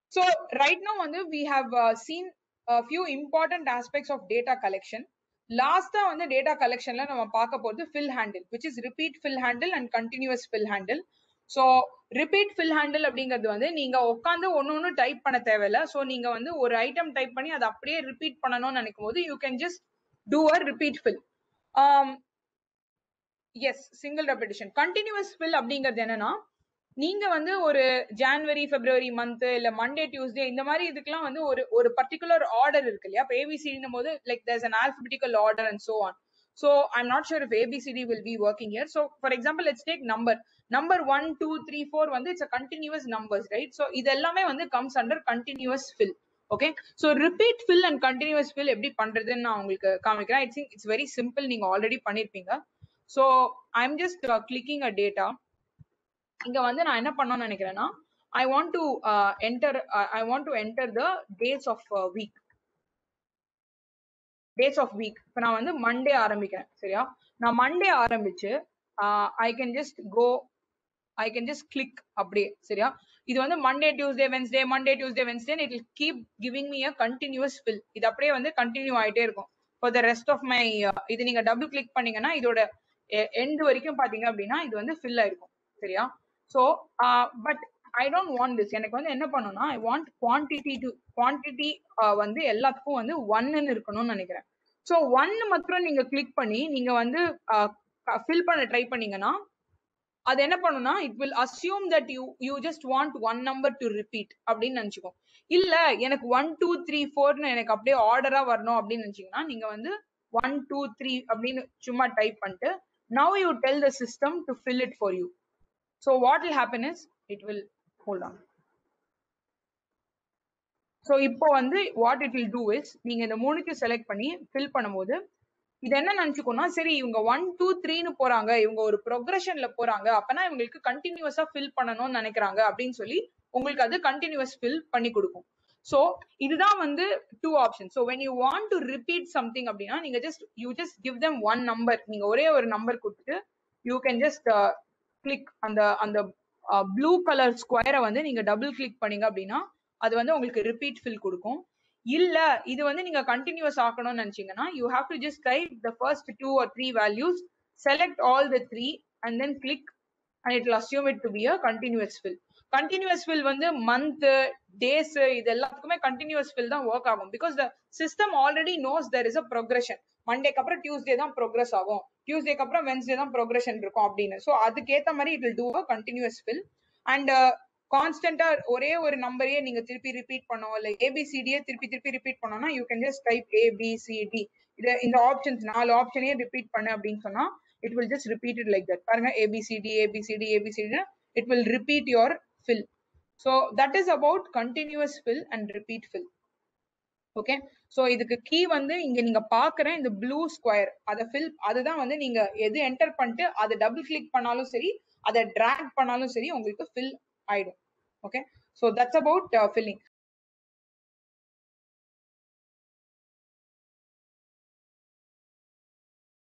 So right now வந்து we have uh, seen a few important aspects of data collection. லாஸ்டா வந்து data கலெக்ஷன்ல நம்ம பார்க்க போறது fill handle which is repeat fill handle and continuous fill handle so repeat fill handle அப்படிங்கிறது வந்து நீங்க உட்காந்து ஒன்னு ஒன்னு டைப் பண்ண தேவையில்ல ஸோ நீங்க வந்து ஒரு ஐட்டம் டைப் பண்ணி அதை அப்படியே ரிப்பீட் பண்ணணும்னு நினைக்கும் போது you can just do a repeat fill as single repetition continuous fill அப்படிங்கிறது என்னன்னா நீங்க வந்து ஒரு ஜான்வரி பிப்ரவரி மந்த் இல்ல மண்டே டியூஸ்டே இந்த மாதிரி இதுக்கெல்லாம் வந்து ஒரு ஒரு பர்டிகுலர் ஆர்டர் இருக்கு இல்லையா இப்போ ஏபிசிடினும் போது like there's an alphabetical order and so on so I'm not sure if A B C D will be working here so for example let's take number number one two three four வந்து it's continuous numbers right so இது எல்லாமே வந்து comes under continuous fill okay so repeat fill and continuous fill எப்படி பண்றதுன்னு நான் உங்களுக்கு காமிக்கிறேன் it's it's very simple நீங்க ஆல்ரெடி பண்ணிருப்பீங்க so I'm just clicking a data இங்க வந்து நான் என்ன பண்ணணும்னு நினைக்கிறேன்னா I want to enter I want to enter the days of week days of week இப்போ நான் வந்து மண்டே ஆரம்பிக்கிறேன் சரியா நான் மண்டே ஆரம்பிச்சு I can just go I can just click அப்படியே சரியா இது வந்து Monday Tuesday Wednesday Monday Tuesday Wednesday it will keep giving me a continuous fill இது அப்படியே வந்து கண்டினியூ ஆயிட்டே இருக்கும் for the rest of my இது நீங்க டபுள் கிளிக் பண்ணீங்கன்னா இதோட எண்ட் வரைக்கும் பாத்தீங்க அப்படின்னா இது வந்து ஃபில் ஆயிருக்கும் சரியா so but I don't want this எனக்கு வந்து என்ன பண்ணணும்னா I want quantity to quantity வந்து எல்லாத்துக்கும் வந்து ஒன்னு இருக்கணும்னு நினைக்கிறேன் ஸோ ஒன்னு மாத்திரம் நீங்க கிளிக் பண்ணி நீங்க வந்து ஃபில் பண்ண ட்ரை பண்ணீங்கன்னா அது என்ன பண்ணும்னா it will assume that you you just want one number to repeat அப்படின்னு நினைச்சுக்கோ இல்ல எனக்கு ஒன் டூ த்ரீ ஃபோர்னு எனக்கு அப்படியே ஆர்டரா வரணும் அப்படின்னு நினைச்சீங்கன்னா நீங்க வந்து ஒன் டூ த்ரீ அப்படின்னு சும்மா டைப் பண்ணிட்டு now you tell the system to fill it for you So what will happen is it will hold on. So இப்போ வந்து what it will do is நீங்க இந்த மூணுத்தையும் செலக்ட் பண்ணி ஃபில் பண்ணும்போது இது என்ன நினைச்சுக்கோனா சரி இவங்க ஒன் டூ த்ரீன்னு போறாங்க இவங்க ஒரு ப்ரொக்ரஷன்ல போறாங்க அப்பனா இவங்களுக்கு கண்டினியூஸா ஃபில் பண்ணணும்னு நினைக்கிறாங்க அப்படின்னு சொல்லி உங்களுக்கு அது கண்டினியூஸ் ஃபில் பண்ணி கொடுக்கும் ஸோ இதுதான் வந்து two option so when you want to repeat something அப்படின்னா நீங்க just you just give them one number நீங்க ஒரே ஒரு நம்பர் கொடுத்துட்டு யூ கேன் ஜஸ்ட் கிளிக் அந்த அந்த ப்ளூ கலர் ஸ்கொயரை வந்து நீங்க டபுள் கிளிக் பண்ணீங்க அப்படின்னா அது வந்து உங்களுக்கு ரிப்பீட் ஃபில் கொடுக்கும் இல்ல இது வந்து நீங்க கண்டினியூஸ் ஆக்கணும்னு நினைச்சீங்கன்னா you have to just type the first two or three values select all the three and then click and it assume it to be a continuous fill continuous fill வந்து month days இது எல்லாத்துக்குமே continuous fill தான் work ஆகும் because the system already knows there is a progression மண்டேக்கு அப்புறம் Tuesday தான் progress ஆகும் டியூஸ்டேக்கு அப்புறம் வென்ஸ்டே தான் ப்ரோக்ரஷன் இருக்கும் அப்படின்னு ஸோ அதுக்கேற்ற மாதிரி it will do a continuous fill and கான்ஸ்டன்டா ஒரே ஒரு நம்பரையே நீங்க திருப்பி ரிப்பீட் பண்ணோம் இல்ல ஏபிசிடியே திருப்பி திருப்பி ரிப்பீட் பண்ணோம்னா you can just type A B C D இது இந்த ஆப்ஷன்ஸ் நாலு ஆப்ஷனையே ரிப்பீட் பண்ணு அப்படின்னு சொன்னா it will just repeat it like that பாருங்க A B C D A B C D A B C D it will repeat your fill so that is about continuous fill and repeat fill okay so இதுக்கு key வந்து இங்க நீங்க பாக்குற இந்த ப்ளூ ஸ்கொயர் அதை ஃபில் அதுதான் வந்து நீங்க எது என்டர் பண்ணிட்டு அதை டபுள் கிளிக் பண்ணாலும் சரி அதை டிராக் பண்ணாலும் சரி உங்களுக்கு ஃபில் ஆயிடும் okay so that's about filling